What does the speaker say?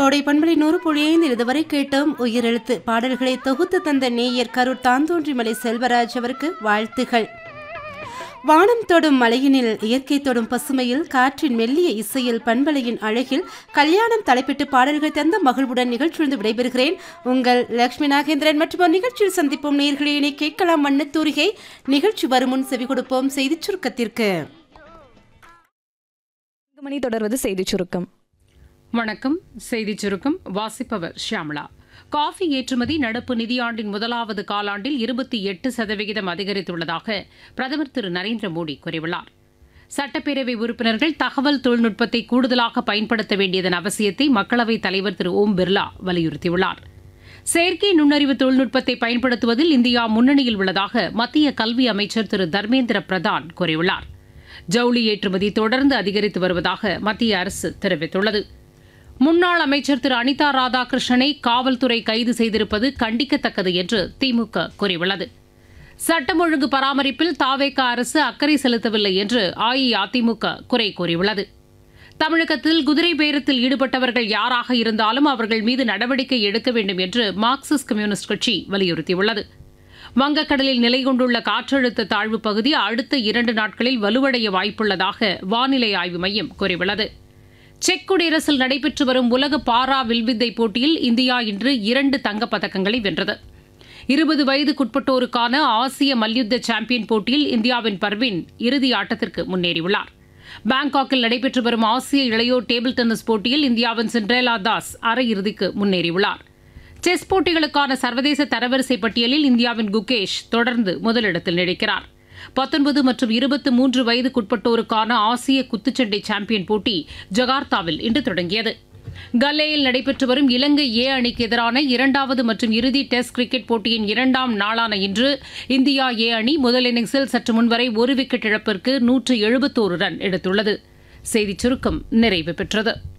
கோடை பண்பலை நூறு புள்ளி ஐந்து இதுவரை கேட்டோம் உயிரெழுத்து பாடல்களை தொகுத்து தந்த நேயர் கரூர் தாந்தோன்றிமலை செல்வராஜ் அவருக்கு வாழ்த்துகள் வானம் தொடும் மலையினில் இயற்கை தொடும் பசுமையில் காற்றின் மெல்லிய இசையில் பண்பலையின் அழகில் கல்யாணம் தலைப்பிட்டு பாடல்கள் தந்த மகிழ்வுடன் நிகழ்ச்சியிலிருந்து விடைபெறுகிறேன் உங்கள் லக்ஷ்மி நாகேந்திரன் மற்றும் ஒரு நிகழ்ச்சியில் சந்திப்போம் நேர்களை இனி கேட்கலாம் மண்ணத்தூரிகை நிகழ்ச்சி வரும் முன் செவி கொடுப்போம் செய்திச் சுருக்கத்திற்கு மணி தொடர்வது செய்திச் சுருக்கம் வணக்கம் செய்திச் சுருக்கம் வாசிப்பவர் ஷியாமளா காஃபி ஏற்றுமதி நடப்பு நிதியாண்டின் முதலாவது காலாண்டில் இருபத்தி எட்டு சதவிகிதம் அதிகரித்துள்ளதாக பிரதமர் திரு நரேந்திர மோடி கூறியுள்ளார் சட்டப்பேரவை உறுப்பினர்கள் தகவல் தொழில்நுட்பத்தை கூடுதலாக பயன்படுத்த வேண்டியதன் அவசியத்தை மக்களவைத் தலைவர் திரு ஓம் பிர்லா வலியுறுத்தியுள்ளார் செயற்கை நுண்ணறிவு தொழில்நுட்பத்தை பயன்படுத்துவதில் இந்தியா முன்னணியில் உள்ளதாக மத்திய கல்வி அமைச்சர் திரு தர்மேந்திர பிரதான் கூறியுள்ளார் ஜவுளி ஏற்றுமதி தொடர்ந்து அதிகரித்து வருவதாக மத்திய அரசு தெரிவித்துள்ளது முன்னாள் அமைச்சர் திரு அனிதா ராதாகிருஷ்ணனை காவல்துறை கைது செய்திருப்பது கண்டிக்கத்தக்கது என்று திமுக கூறியுள்ளது சட்டம் ஒழுங்கு பராமரிப்பில் தாவேக அரசு அக்கறை செலுத்தவில்லை என்று அஇஅதிமுக குறை கூறியுள்ளது தமிழகத்தில் குதிரை பேரத்தில் ஈடுபட்டவர்கள் யாராக இருந்தாலும் அவர்கள் மீது நடவடிக்கை எடுக்க வேண்டும் என்று மார்க்சிஸ்ட் கம்யூனிஸ்ட் கட்சி வலியுறுத்தியுள்ளது வங்கக்கடலில் நிலை கொண்டுள்ள காற்றழுத்த தாழ்வு பகுதி அடுத்த இரண்டு நாட்களில் வலுவடைய வாய்ப்புள்ளதாக வானிலை ஆய்வு மையம் கூறியுள்ளது செக் குடியரசில் நடைபெற்று வரும் உலக பாரா வில்வித்தை போட்டியில் இந்தியா இன்று இரண்டு தங்கப் பதக்கங்களை வென்றது இருபது வயதுக்குட்பட்டோருக்கான ஆசிய மல்யுத்த சாம்பியன் போட்டியில் இந்தியாவின் பர்வீன் இறுதி ஆட்டத்திற்கு முன்னேறியுள்ளார் பாங்காக்கில் நடைபெற்று வரும் ஆசிய இளையோர் டேபிள் டென்னிஸ் போட்டியில் இந்தியாவின் சிண்ட்ரேலா தாஸ் அரையிறுதிக்கு முன்னேறியுள்ளார் செஸ் போட்டிகளுக்கான சர்வதேச தரவரிசை பட்டியலில் இந்தியாவின் குகேஷ் தொடர்ந்து முதலிடத்தில் நீடிக்கிறார் பத்தொன்பது மற்றும் இருபத்தி மூன்று வயதுக்குட்பட்டோருக்கான ஆசிய குத்துச்சண்டை சாம்பியன் போட்டி ஜகார்த்தாவில் இன்று தொடங்கியது கல்லேயில் நடைபெற்று வரும் இலங்கை ஏ அணிக்கு எதிரான இரண்டாவது மற்றும் இறுதி டெஸ்ட் கிரிக்கெட் போட்டியின் இரண்டாம் நாளான இன்று இந்தியா ஏ அணி முதல் இன்னிங்ஸில் சற்று முன்வரை ஒரு விக்கெட் இழப்பிற்கு நூற்று எழுபத்தோரு ரன் எடுத்துள்ளது செய்திச் சுருக்கம் நிறைவு பெற்றது